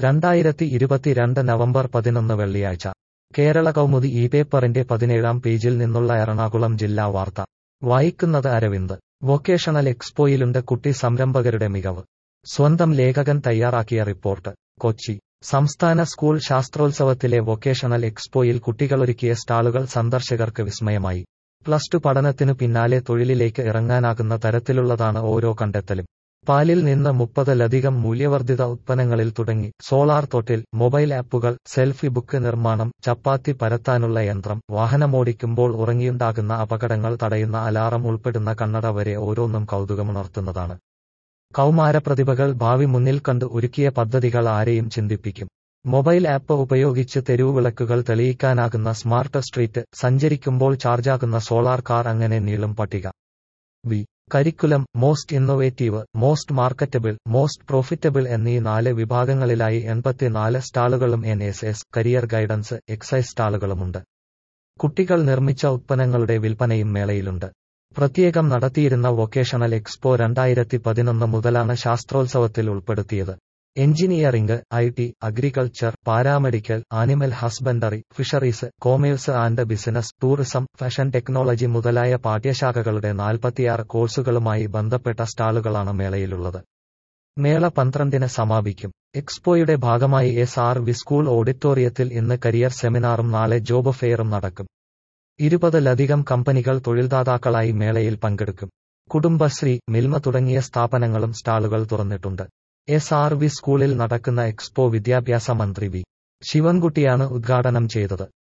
രണ്ടായിരത്തി ഇരുപത്തിരണ്ട് നവംബർ പതിനൊന്ന് വെള്ളിയാഴ്ച കേരള കൗമുദി ഈ പേപ്പറിന്റെ പതിനേഴാം പേജിൽ നിന്നുള്ള എറണാകുളം ജില്ലാ വാർത്ത വായിക്കുന്നത് അരവിന്ദ് വൊക്കേഷണൽ എക്സ്പോയിലുണ്ട് കുട്ടി സംരംഭകരുടെ മികവ് സ്വന്തം ലേഖകൻ തയ്യാറാക്കിയ റിപ്പോർട്ട് കൊച്ചി സംസ്ഥാന സ്കൂൾ ശാസ്ത്രോത്സവത്തിലെ വൊക്കേഷണൽ എക്സ്പോയിൽ കുട്ടികളൊരുക്കിയ സ്റ്റാളുകൾ സന്ദർശകർക്ക് വിസ്മയമായി പ്ലസ് ടു പഠനത്തിനു പിന്നാലെ തൊഴിലിലേക്ക് ഇറങ്ങാനാകുന്ന തരത്തിലുള്ളതാണ് ഓരോ കണ്ടെത്തലും പാലിൽ നിന്ന് മുപ്പതിലധികം മൂല്യവർദ്ധിത ഉത്പന്നങ്ങളിൽ തുടങ്ങി സോളാർ തൊട്ടിൽ മൊബൈൽ ആപ്പുകൾ സെൽഫി ബുക്ക് നിർമ്മാണം ചപ്പാത്തി പരത്താനുള്ള യന്ത്രം വാഹനമോടിക്കുമ്പോൾ ഉറങ്ങിയുണ്ടാകുന്ന അപകടങ്ങൾ തടയുന്ന അലാറം ഉൾപ്പെടുന്ന കണ്ണട വരെ ഓരോന്നും കൗതുകമുണർത്തുന്നതാണ് കൗമാരപ്രതിഭകൾ ഭാവി മുന്നിൽ കണ്ട് ഒരുക്കിയ പദ്ധതികൾ ആരെയും ചിന്തിപ്പിക്കും മൊബൈൽ ആപ്പ് ഉപയോഗിച്ച് തെരുവുവിളക്കുകൾ തെളിയിക്കാനാകുന്ന സ്മാർട്ട് സ്ട്രീറ്റ് സഞ്ചരിക്കുമ്പോൾ ചാർജാകുന്ന സോളാർ കാർ അങ്ങനെ നീളും പട്ടിക വി curriculum most innovative most marketable most profitable എന്നീ നാല് വിഭാഗങ്ങളിലായി എൺപത്തിനാല് സ്റ്റാളുകളും N S S career guidance excise സ്റ്റാളുകളുമുണ്ട് കുട്ടികൾ നിർമ്മിച്ച ഉത്പന്നങ്ങളുടെ വിൽപ്പനയും മേളയിലുണ്ട് പ്രത്യേകം നടത്തിയിരുന്ന വൊക്കേഷണൽ എക്സ്പോ രണ്ടായിരത്തി പതിനൊന്ന് മുതലാണ് ശാസ്ത്രോത്സവത്തിൽ ഉൾപ്പെടുത്തിയത് engineering I T agriculture paramedical animal husbandry fisheries commerce and business tourism fashion technology മുതലായ പാഠ്യശാഖകളുടെ നാൽപ്പത്തിയാറ് കോഴ്സുകളുമായി ബന്ധപ്പെട്ട സ്റ്റാളുകളാണ് മേളയിലുള്ളത് മേള പന്ത്രണ്ടിന് സമാപിക്കും എക്സ്പോയുടെ ഭാഗമായി എസ് ആർ വി സ്കൂൾ ഓഡിറ്റോറിയത്തിൽ ഇന്ന് കരിയർ സെമിനാറും നാളെ ജോബ് ഫെയറും നടക്കും ഇരുപതിലധികം കമ്പനികൾ തൊഴിൽദാതാക്കളായി മേളയിൽ പങ്കെടുക്കും കുടുംബശ്രീ മിൽമ തുടങ്ങിയ സ്ഥാപനങ്ങളും സ്റ്റാളുകൾ തുറന്നിട്ടുണ്ട് എസ് ആർ വി സ്കൂളിൽ നടക്കുന്ന എക്സ്പോ വിദ്യാഭ്യാസ മന്ത്രി വി ശിവൻകുട്ടിയാണ് ഉദ്ഘാടനം ചെയ്തത്